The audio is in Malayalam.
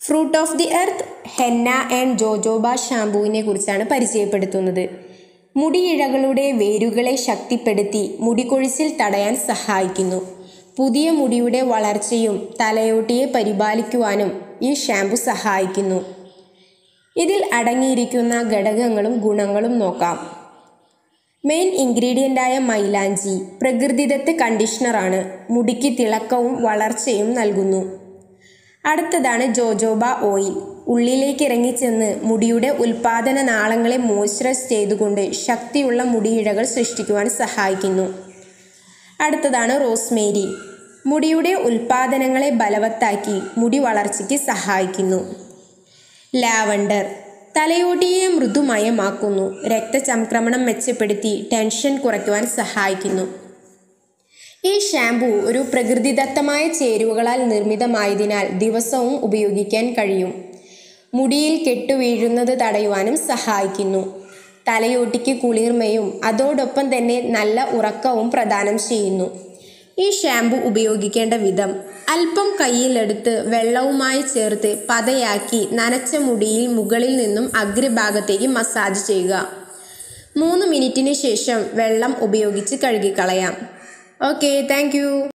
fruit of the earth henna and jojoba ഷാംപൂവിനെ കുറിച്ചാണ് പരിചയപ്പെടുത്തുന്നത് മുടിയിഴകളുടെ വേരുകളെ ശക്തിപ്പെടുത്തി മുടികൊഴിച്ചിൽ തടയാൻ സഹായിക്കുന്നു പുതിയ മുടിയുടെ വളർച്ചയും തലയോട്ടിയെ പരിപാലിക്കുവാനും ഈ ഷാംപു സഹായിക്കുന്നു ഇതിൽ അടങ്ങിയിരിക്കുന്ന ഘടകങ്ങളും ഗുണങ്ങളും നോക്കാം മെയിൻ ഇൻഗ്രീഡിയൻ്റായ മൈലാഞ്ചി പ്രകൃതിദത്ത കണ്ടീഷണറാണ് മുടിക്ക് തിളക്കവും വളർച്ചയും നൽകുന്നു അടുത്തതാണ് ജോജോബ ഓയിൽ ഉള്ളിലേക്ക് ഇറങ്ങിച്ചെന്ന് മുടിയുടെ ഉൽപാദന നാളങ്ങളെ മോയ്സ്ചറൈസ് ചെയ്തുകൊണ്ട് ശക്തിയുള്ള മുടിയിഴകൾ സൃഷ്ടിക്കുവാൻ സഹായിക്കുന്നു അടുത്തതാണ് റോസ്മേരി മുടിയുടെ ഉൽപാദനങ്ങളെ ബലവത്താക്കി മുടി വളർച്ചയ്ക്ക് സഹായിക്കുന്നു ലാവണ്ടർ തലയോട്ടിയെ മൃദുമയമാക്കുന്നു രക്തചംക്രമണം മെച്ചപ്പെടുത്തി ടെൻഷൻ കുറയ്ക്കുവാൻ സഹായിക്കുന്നു ഈ ഷാംപൂ ഒരു പ്രകൃതിദത്തമായ ചേരുവകളാൽ നിർമ്മിതമായതിനാൽ ദിവസവും ഉപയോഗിക്കാൻ കഴിയും മുടിയിൽ കെട്ടുവീഴുന്നത് തടയുവാനും സഹായിക്കുന്നു തലയോട്ടിക്ക് കുളിർമയും അതോടൊപ്പം തന്നെ നല്ല ഉറക്കവും പ്രദാനം ചെയ്യുന്നു ഈ ഷാംപൂ ഉപയോഗിക്കേണ്ട വിധം അല്പം കയ്യിലെടുത്ത് വെള്ളവുമായി ചേർത്ത് പതയാക്കി നനച്ച മുടിയിൽ മുകളിൽ നിന്നും അഗ്രഭാഗത്തേക്ക് മസാജ് ചെയ്യുക മൂന്ന് മിനിറ്റിന് ശേഷം വെള്ളം ഉപയോഗിച്ച് കഴുകിക്കളയാം ഓക്കെ താങ്ക്